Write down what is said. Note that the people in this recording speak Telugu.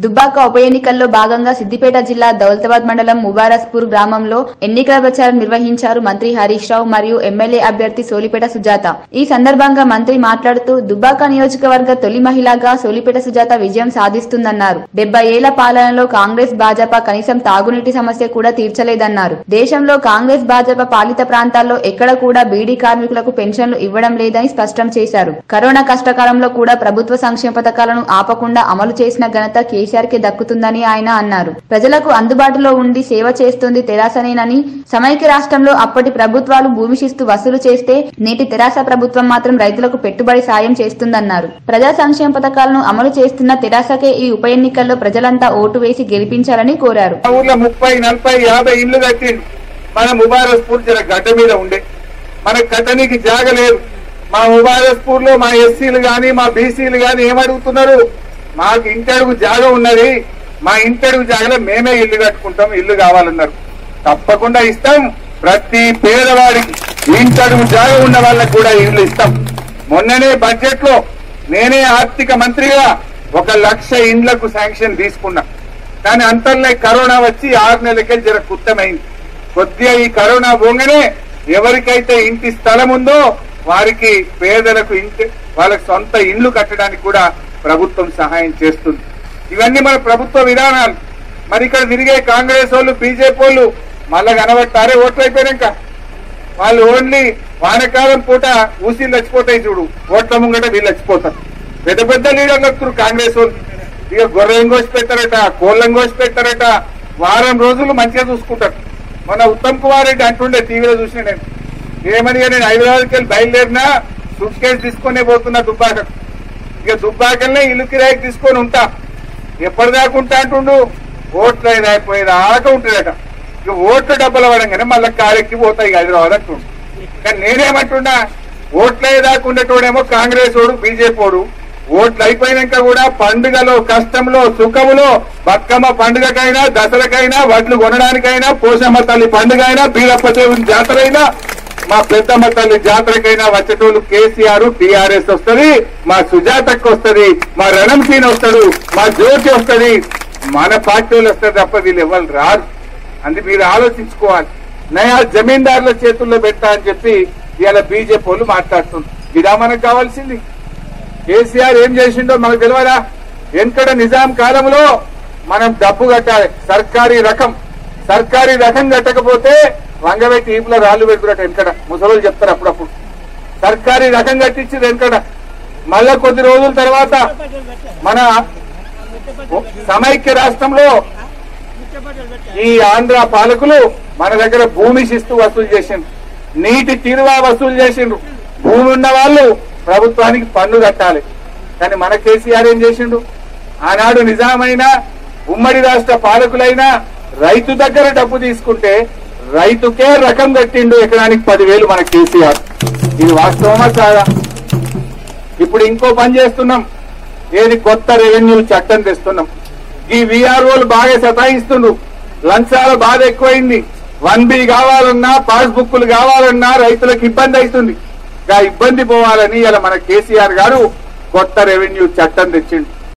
దుబ్బాక ఉప ఎన్నికల్లో భాగంగా సిద్దిపేట జిల్లా దౌలతాబాద్ మండలం ముబారస్పూర్ గ్రామంలో ఎన్నికల ప్రచారం నిర్వహించారు మంత్రి హరీష్ రావు మరియు ఎమ్మెల్యే అభ్యర్థి సోలిపేట సుజాత ఈ సందర్భంగా మంత్రి మాట్లాడుతూ దుబ్బాక నియోజకవర్గ తొలి మహిళగా సోలిపేట సుజాత విజయం సాధిస్తుందన్నారు డెబ్బై ఏళ్ల పాలనలో కాంగ్రెస్ భాజపా కనీసం తాగునీటి సమస్య కూడా తీర్చలేదన్నారు దేశంలో కాంగ్రెస్ భాజపా పాలిత ప్రాంతాల్లో ఎక్కడ కూడా బీడీ కార్మికులకు పెన్షన్లు ఇవ్వడం లేదని స్పష్టం చేశారు కరోనా కష్టకాలంలో కూడా ప్రభుత్వ సంక్షేమ పథకాలను ఆపకుండా అమలు చేసిన ఘనత కేసీఆర్ కి దక్కుతుందని ఆయన అన్నారు ప్రజలకు అందుబాటులో ఉండి సేవ చేస్తుంది తెరాసనేనని సమైక్య రాష్ట్రంలో అప్పటి ప్రభుత్వాలు భూమి శిస్తు వసూలు చేస్తే నేటి తెరాస ప్రభుత్వం మాత్రం రైతులకు పెట్టుబడి సాయం చేస్తుందన్నారు ప్రజా సంక్షేమ పథకాలను అమలు చేస్తున్న తెరాసకే ఈ ఉప ఎన్నికల్లో ప్రజలంతా ఓటు వేసి గెలిపించాలని కోరారు మా ఊర్లో ముప్పై నలభై యాభై ఇల్లు కట్టిండు మన ముబారస్పూర్ జర గడ్డ మీద ఉండే మన కట్టనికి జాగ లేదు మా ముబారస్పూర్ లో మా ఎస్సీలు గాని మా బీసీలు గాని ఏమడుగుతున్నారు మాకు ఇంటడుగు జాగ ఉన్నది మా ఇంటడుగు జాగలో మేమే ఇల్లు కట్టుకుంటాం ఇల్లు కావాలన్నారు తప్పకుండా ఇస్తాం ప్రతి పేదవాడికి ఇంటడుగు జాగ ఉన్న వాళ్ళకి కూడా ఇల్లు ఇస్తాం మొన్ననే బడ్జెట్ లో నేనే ఆర్థిక మంత్రిగా ఒక లక్ష ఇండ్లకు శాంక్షన్ తీసుకున్నా కానీ అంతర్లే కరోనా వచ్చి ఆరు నెలలకే జర కుత్తమైంది కొద్దిగా ఈ కరోనా పోగానే ఎవరికైతే ఇంటి స్థలం ఉందో వారికి పేదలకు ఇంటి వాళ్ళకి సొంత ఇండ్లు కట్టడానికి కూడా ప్రభుత్వం సహాయం చేస్తుంది ఇవన్నీ మన ప్రభుత్వ విధానాలు మరి ఇక్కడ తిరిగే కాంగ్రెస్ వాళ్ళు బీజేపీ వాళ్ళు మళ్ళా కనబట్టారే ఓట్లు అయిపోయాక వాళ్ళు ఓన్లీ వానకాలం పూట ఊసీలు చచ్చిపోతాయి చూడు ఓట్ల ముంగట వీళ్ళు చచ్చిపోతారు పెద్ద పెద్ద లీడర్లు వస్తారు కాంగ్రెస్ వాళ్ళు ఇక గొర్రెం కోసి పెట్టారట కోళ్ళం కోసి పెట్టారట వారం రోజులు మంచిగా చూసుకుంటారు మన ఉత్తమ్ కుమార్ రెడ్డి అంటుండే టీవీలో చూసిన నేను ఏమని ఇక నేను హైదరాబాద్కి వెళ్ళి బయలుదేరినా సూట్ కేసు తీసుకునే పోతున్నా దుబ్బాక ఇక దుబ్బాకల్నే ఇల్లు కిరాయికి తీసుకొని ఉంటా ఎప్పటిదాకా ఉంటా అంటుండు ఓట్లు అయినా అయిపోయేదాకా ఉంటాడట ఇక ఓట్లు డబ్బులు పడంగానే మళ్ళీ కారెక్కి పోతాయి ఇక హైదరాబాద్ అంటుండు కానీ నేనేమంటున్నా ఓట్లు అయ్యేదాకా ఉండేటోడేమో కాంగ్రెస్ ఓడు బీజేపీ ఓడు ఓట్లు అయిపోయినాక కూడా పండుగలో కష్టంలో సుఖములో బతుకమ్మ పండుగకైనా దసరకైనా వడ్లు కొనడానికైనా పోషమ్మ తల్లి పండుగ అయినా బీరప్ప దేవుని జాతర అయినా మా పెద్దమ్మ తల్లి జాతరకైనా వచ్చేటోళ్ళు కేసీఆర్ టీఆర్ఎస్ వస్తది మా సుజాతకు వస్తది మా రణం సీన్ వస్తాడు మా జ్యోతి వస్తది మన పార్టీ వాళ్ళు వస్తారు తప్ప వీళ్ళు ఎవరు రారు అది మీరు ఆలోచించుకోవాలి నయా జమీందారుల చేతుల్లో పెట్టా అని చెప్పి ఇవాళ బీజేపీ వాళ్ళు మాట్లాడుతుంది ఇదా మనకు కావాల్సింది కేసీఆర్ ఏం చేసిండో మనకు తెలియదా వెనకడ నిజాం కాలంలో మనం డబ్బు కట్టాలి సర్కారీ రకం సర్కారీ రకం కట్టకపోతే వంగబెట్టి ఈపులో రాళ్లు పెడుతున్నట్టు వెనకడ ముసలు చెప్తారు అప్పుడప్పుడు సర్కారీ రకం కట్టించి వెనకడ మళ్ళా కొద్ది రోజుల తర్వాత మన సమైక్య రాష్ట్రంలో ఈ ఆంధ్ర పాలకులు మన దగ్గర భూమి శిస్తు వసూలు చేసిండ్రు నీటి తీరువా వసూలు చేసిండ్రు భూమి ఉన్న వాళ్ళు ప్రభుత్వానికి పన్ను కట్టాలి కానీ మన కేసీఆర్ ఏం చేసిండు ఆనాడు నిజామైనా ఉమ్మడి రాష్ట్ర పాలకులైనా రైతు దగ్గర డబ్బు తీసుకుంటే రైతుకే రకం కట్టిండు ఎకరానికి పదివేలు మన కేసీఆర్ ఇది వాస్తవమా కాదా ఇప్పుడు ఇంకో పని చేస్తున్నాం ఏది కొత్త రెవెన్యూ చట్టం తెస్తున్నాం ఈ విఆర్ఓలు బాగా సతాయిస్తుండ్రు లంచాల బాధ ఎక్కువైంది వన్ బి కావాలన్నా పాస్ బుక్లు కావాలన్నా రైతులకు ఇబ్బంది అవుతుంది ఆ ఇబ్బంది పోవాలని ఇలా మన కేసీఆర్ గారు కొత్త రెవెన్యూ చట్టం తెచ్చిండు